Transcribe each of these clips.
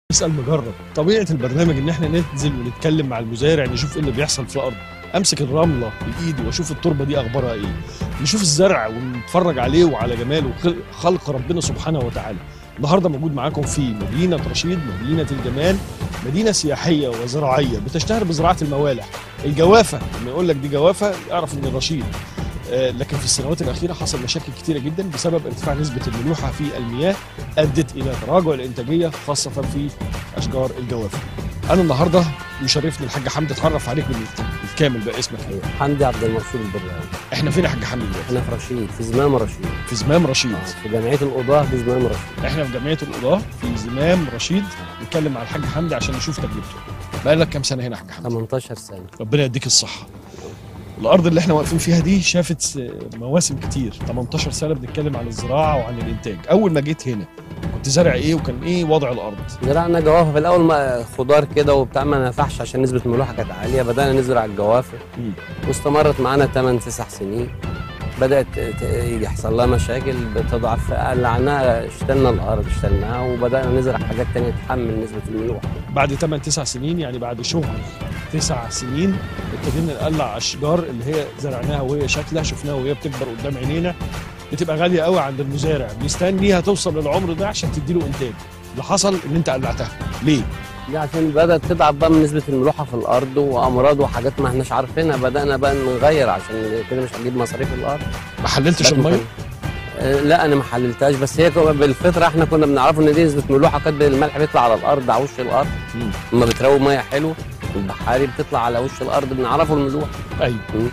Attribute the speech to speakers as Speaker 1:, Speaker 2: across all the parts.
Speaker 1: اسال مجرب طبيعه البرنامج ان احنا ننزل ونتكلم مع المزارع نشوف ايه اللي بيحصل في الارض امسك الرمله بايدي واشوف التربه دي اخبارها ايه نشوف الزرع ونتفرج عليه وعلى جماله وخلق- خلق ربنا سبحانه وتعالى النهارده موجود معاكم في مدينه رشيد مدينه الجمال مدينه سياحيه وزراعيه بتشتهر بزراعه الموالح الجوافه لما يقول لك دي جوافه اعرف ان رشيد آه، لكن في السنوات الاخيره حصل مشاكل كتيره جدا بسبب ارتفاع نسبه الملوحه في المياه ادت الى تراجع الانتاجيه خاصه في اشجار الجوافه. انا النهارده يشرفني الحاج حمدي اتعرف عليك بال- بالكامل بقى اسمك ايه؟
Speaker 2: حمدي عبد المرسول البراوي
Speaker 1: احنا فين يا حاج حمدي دلوقتي؟
Speaker 2: احنا في رشيد في زمام رشيد
Speaker 1: في زمام رشيد
Speaker 2: آه، في جمعيه القضاه في زمام رشيد
Speaker 1: احنا في جمعيه القضاه في زمام رشيد نتكلم مع الحاج حمدي عشان نشوف تجربته. بقى لك كام سنه هنا يا حاج حمدي؟
Speaker 2: 18 سنه
Speaker 1: ربنا يديك الصحه. الارض اللي احنا واقفين فيها دي شافت س- مواسم كتير 18 سنه بنتكلم عن الزراعه وعن الانتاج اول ما جيت هنا كنت زارع ايه وكان ايه وضع الارض
Speaker 2: زرعنا جوافه في الاول ما خضار كده وبتاع ما نفعش عشان نسبه الملوحه كانت عاليه بدانا نزرع الجوافه
Speaker 1: مم.
Speaker 2: واستمرت معانا 8 9 سنين بدات ت- يحصل لها مشاكل بتضعف قلعناها اشتلنا الارض اشتلناها وبدانا نزرع حاجات تانية تحمل نسبه الملوحه
Speaker 1: بعد 8 9 سنين يعني بعد شغل تسع سنين ابتدينا نقلع اشجار اللي هي زرعناها وهي شكلها شفناها وهي بتكبر قدام عينينا بتبقى غاليه قوي عند المزارع بيستنيها توصل للعمر ده عشان تديله انتاج اللي حصل ان انت قلعتها ليه
Speaker 2: دي عشان بدات تضعف بقى من نسبه الملوحه في الارض وامراض وحاجات ما احناش عارفينها بدانا بقى نغير عشان كده مش هنجيب مصاريف الارض
Speaker 1: ما حللتش
Speaker 2: لكن
Speaker 1: الميه
Speaker 2: كان- آه، لا انا ما حللتهاش بس هي كو- بالفطره احنا كنا بنعرفه ان دي نسبه ملوحه كانت الملح بيطلع على الارض على وش الارض
Speaker 1: مم.
Speaker 2: لما بتروي ميه حلو البحاري بتطلع على وش الارض بنعرفه الملوحه
Speaker 1: ايوه
Speaker 2: مم.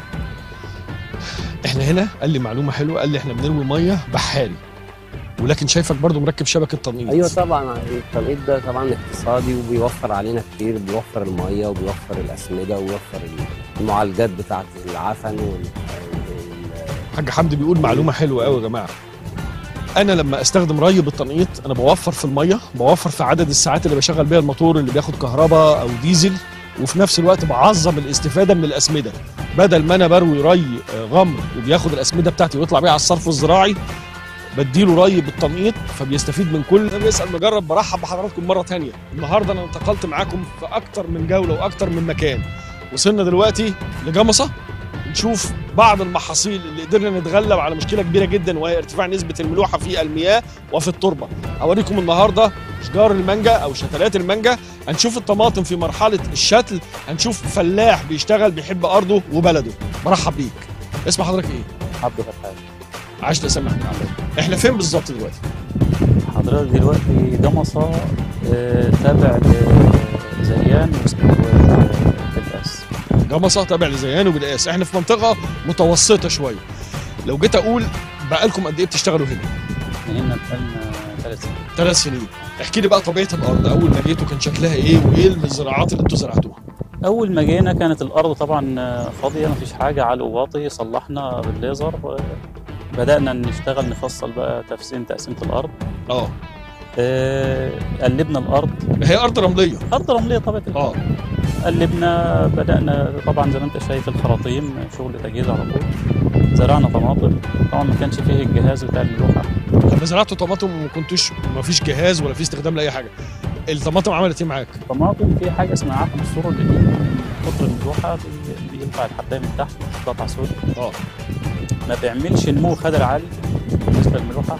Speaker 1: احنا هنا قال لي معلومه حلوه قال لي احنا بنروي ميه بحاري ولكن شايفك برضو مركب شبكه تنقيط
Speaker 2: ايوه طبعا التنقيط ده طبعا اقتصادي وبيوفر علينا كتير بيوفر الميه وبيوفر الاسمده وبيوفر المعالجات بتاعه العفن وال وال-
Speaker 1: حاج حمدي بيقول معلومه حلوه قوي يا جماعه انا لما استخدم ري بالتنقيط انا بوفر في الميه بوفر في عدد الساعات اللي بشغل بيها الموتور اللي بياخد كهرباء او ديزل وفي نفس الوقت بعظم الاستفاده من الاسمده بدل ما انا بروي ري آه، غمر وبياخد الاسمده بتاعتي ويطلع بيها على الصرف الزراعي بديله ري بالتنقيط فبيستفيد من كل انا بيسال مجرب برحب بحضراتكم مره تانية النهارده انا انتقلت معاكم في اكتر من جوله واكتر من مكان وصلنا دلوقتي لجمصه نشوف بعض المحاصيل اللي قدرنا نتغلب على مشكله كبيره جدا وهي ارتفاع نسبه الملوحه في المياه وفي التربه اوريكم النهارده اشجار المانجا او شتلات المانجا هنشوف الطماطم في مرحله الشتل هنشوف فلاح بيشتغل بيحب ارضه وبلده برحب بيك اسم حضرتك ايه
Speaker 2: عبد الفتاح
Speaker 1: عاش تسمع من عبد احنا فين بالظبط دلوقتي
Speaker 3: حضرتك دلوقتي جمصة آه، تابع لزيان والقاس
Speaker 1: جمصه تابع لزيان وبالقاس احنا في منطقه متوسطه شويه لو جيت اقول بقالكم قد ايه بتشتغلوا هنا
Speaker 3: من هنا بقالنا ثلاث سنين
Speaker 1: ثلاث سنين احكي لي بقى طبيعه الارض اول ما جيتوا كان شكلها ايه وايه الزراعات اللي انتوا زرعتوها
Speaker 3: أول ما جينا كانت الأرض طبعا آه، فاضية مفيش حاجة على واطي صلحنا بالليزر آه، بدأنا نشتغل نفصل بقى تفسيم تقسيمة الأرض
Speaker 1: اه
Speaker 3: آه، قلبنا الأرض
Speaker 1: هي ارض رمليه
Speaker 3: أرض رملية طبعا
Speaker 1: اه
Speaker 3: قلبنا بدأنا طبعا زي ما أنت شايف الخراطيم شغل تجهيز على طول زرعنا طماطم طبعا ما كانش فيه الجهاز بتاع الملوحة
Speaker 1: لما زرعتوا طماطم ما كنتوش ما فيش جهاز ولا في استخدام لاي حاجه الطماطم عملت ايه معاك
Speaker 3: طماطم في حاجه اسمها عفن السر اللي بي- من كتر الملوحه بي- بيقطع الحبايه من تحت قطع سود
Speaker 1: اه
Speaker 3: ما بيعملش نمو خضر عالي بالنسبه للملوحه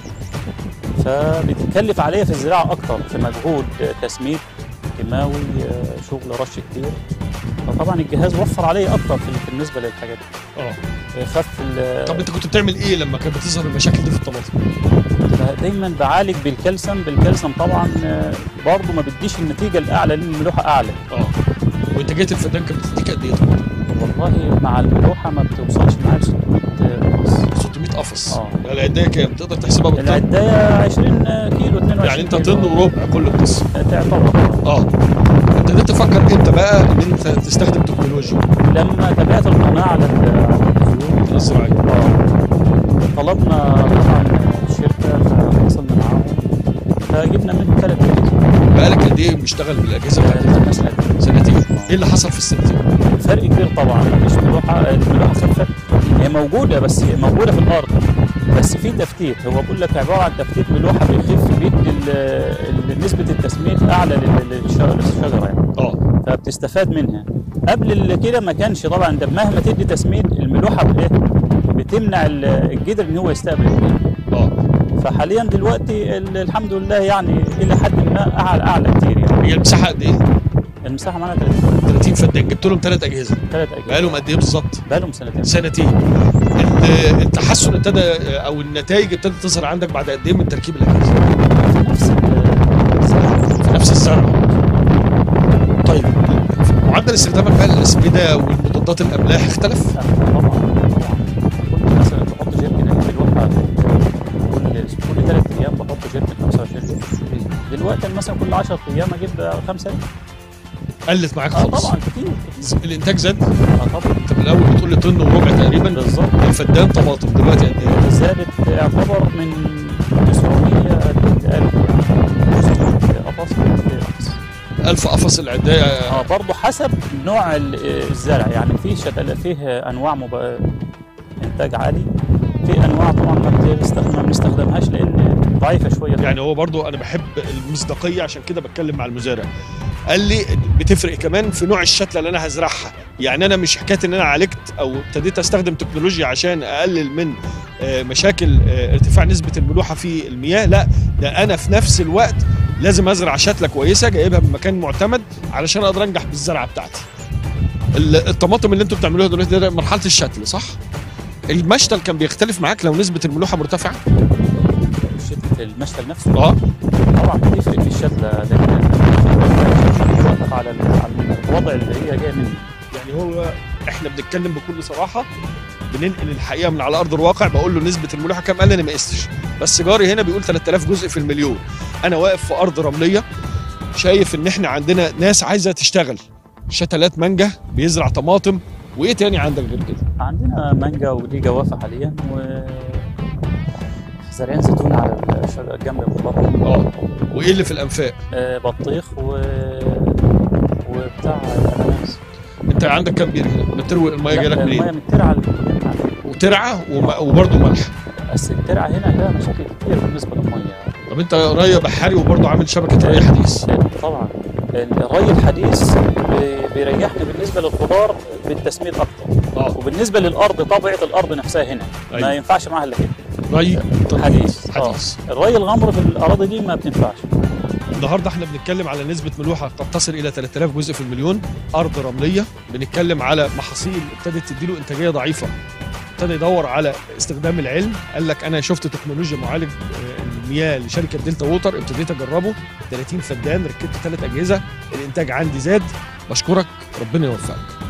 Speaker 3: فبتكلف عليا في الزراعه اكتر في مجهود آه، تسميد كيماوي آه، شغل رش كتير فطبعا الجهاز وفر عليا اكتر في في بالنسبه للحاجات دي
Speaker 1: اه
Speaker 3: آه، خف ال-
Speaker 1: طب انت كنت بتعمل ايه لما كانت بتظهر المشاكل دي في الطماطم
Speaker 3: كنت دايما بعالج بالكالسيوم بالكالسيوم طبعا آه، برضه ما بديش النتيجه الاعلى لان الملوحه اعلى
Speaker 1: اه وانت جيت الفدان كانت بتديك قد ايه طماطم
Speaker 3: والله مع الملوحه ما بتوصلش معايا ل 600 قص
Speaker 1: 600 قفص
Speaker 3: اه
Speaker 1: العدايه كام تقدر تحسبها بالطن
Speaker 3: العدايه 20 كيلو 22
Speaker 1: يعني انت
Speaker 3: كيلو.
Speaker 1: طن وربع كل قصه
Speaker 3: تعتبر
Speaker 1: اه ابتديت تفكر امتى بقى ان انت تستخدم تكنولوجيا
Speaker 3: لما تابعت القناه على ال- على التلفزيون
Speaker 1: الزراعيه
Speaker 3: آه، طلبنا طبعا الشركه فاتصلنا معاهم فجبنا منهم ثلاث اجهزه
Speaker 1: بقالك قد ايه بيشتغل بالاجهزه بتاعتك سنتين ايه اللي حصل في السنتين
Speaker 3: فرق كبير طبعا مفيش ملوحه الملوحه خفت هي موجوده بس هي موجوده في الارض بس في تفتيت هو بقول لك عباره عن تفتيت ملوحه بيخف بيدي ال- ال- نسبه التسميد اعلى لل- للشجره للشجرة يعني
Speaker 1: اه
Speaker 3: فبتستفاد منها قبل ال- كده ما كانش طبعا انت مهما تدي تسميد الملوحه بايه بتمنع ال- الجدر ان هو يستقبل المياه
Speaker 1: اه
Speaker 3: فحاليا دلوقتي ال- الحمد لله يعني الى حد ما اعلى اعلى كتير يعني
Speaker 1: هي المساحه قد ايه؟
Speaker 3: المساحه معانا 30
Speaker 1: 30 فدان جبت لهم ثلاث اجهزه
Speaker 3: ثلاث اجهزه
Speaker 1: بقالهم قد ايه بالظبط؟
Speaker 3: بقالهم سنتين
Speaker 1: سنتين ال- التحسن ابتدى او النتائج ابتدت تظهر عندك بعد قد ايه من تركيب الاجهزه؟
Speaker 3: نفس ال-
Speaker 1: في نفس الزرع طيب معدل استخدامك بقى للاسمده والمضادات الاملاح اختلف؟
Speaker 3: طبعا طبعا كنت مثلا بحط جيركن الملوحه كل كل ثلاث ايام بحط جيركن 25 لتر دلوقتي أنا مثلا كل 10 ايام اجيب 5 لتر
Speaker 1: قلت معاك
Speaker 3: اه
Speaker 1: خالص
Speaker 3: طبعا كتير كتير
Speaker 1: الانتاج زاد
Speaker 3: اه طبعا
Speaker 1: انت من الاول بتقول لي طن وربع تقريبا
Speaker 3: بالظبط
Speaker 1: الفدان طماطم دلوقتي قد ايه؟
Speaker 3: زادت يعتبر من 900 ل 1000 900 قفص
Speaker 1: 1000 قفص العدايه
Speaker 3: اه برضه حسب نوع ال- الزرع يعني في شتل فيه انواع مب... انتاج عالي في انواع طبعا ما بتستخدم ما بنستخدمهاش لان ضعيفه شويه
Speaker 1: يعني هو برضو انا بحب المصداقيه عشان كده بتكلم مع المزارع قال لي بتفرق كمان في نوع الشتله اللي انا هزرعها يعني انا مش حكايه ان انا عالجت او ابتديت استخدم تكنولوجيا عشان اقلل من آه، مشاكل آه، ارتفاع نسبه الملوحه في المياه لا ده انا في نفس الوقت لازم ازرع شتله كويسه جايبها من مكان معتمد علشان اقدر انجح بالزرعه بتاعتي ال- الطماطم اللي انتوا بتعملوها دلوقتي ده مرحله الشتل صح المشتل كان بيختلف معاك لو نسبه الملوحه مرتفعه
Speaker 3: شتله المشتل نفسه
Speaker 1: اه
Speaker 3: طبعا بتفرق في الشتله لان بتوقف على ال- على الوضع اللي هي جايه منه
Speaker 1: يعني هو احنا بنتكلم بكل صراحه بننقل الحقيقه من على ارض الواقع بقول له نسبه الملوحه كام قال لي انا ما قستش بس جاري هنا بيقول 3000 جزء في المليون انا واقف في ارض رمليه شايف ان احنا عندنا ناس عايزه تشتغل شتلات مانجا بيزرع طماطم وايه تاني عندك غير كده
Speaker 3: عندنا مانجا ودي جوافه حاليا و زارعين زيتون على الشجر جنب البطن
Speaker 1: اه وايه اللي في الانفاق
Speaker 3: آه، بطيخ و وبتاع اناناس
Speaker 1: انت عندك كام بير هنا بتروي الميه
Speaker 3: لا،
Speaker 1: جايه لك
Speaker 3: المية
Speaker 1: منين
Speaker 3: من الترعه اللي-
Speaker 1: وترعه وم- وبرضه ملح
Speaker 3: بس الترعه هنا لها مشاكل كتير بالنسبه للميه
Speaker 1: طب انت ري بحري وبرضه عامل شبكه ري حديث
Speaker 3: طبعا الري الحديث بي- بيريحنا بالنسبه للخضار بالتسميد اكتر
Speaker 1: اه
Speaker 3: وبالنسبه للارض طبيعه الارض نفسها هنا ما
Speaker 1: أيوة.
Speaker 3: ينفعش معاها الا كده
Speaker 1: ري
Speaker 3: حديث آه.
Speaker 1: حديث
Speaker 3: الري الغمر في الاراضي دي ما بتنفعش
Speaker 1: النهارده احنا بنتكلم على نسبة ملوحة قد تصل إلى 3000 جزء في المليون، أرض رملية، بنتكلم على محاصيل ابتدت تديله إنتاجية ضعيفة. ابتدى يدور على استخدام العلم، قال لك أنا شفت تكنولوجيا معالج آه، المياه لشركة دلتا ووتر، ابتديت أجربه 30 فدان، ركبت ثلاث أجهزة، الإنتاج عندي زاد، بشكرك ربنا يوفقك.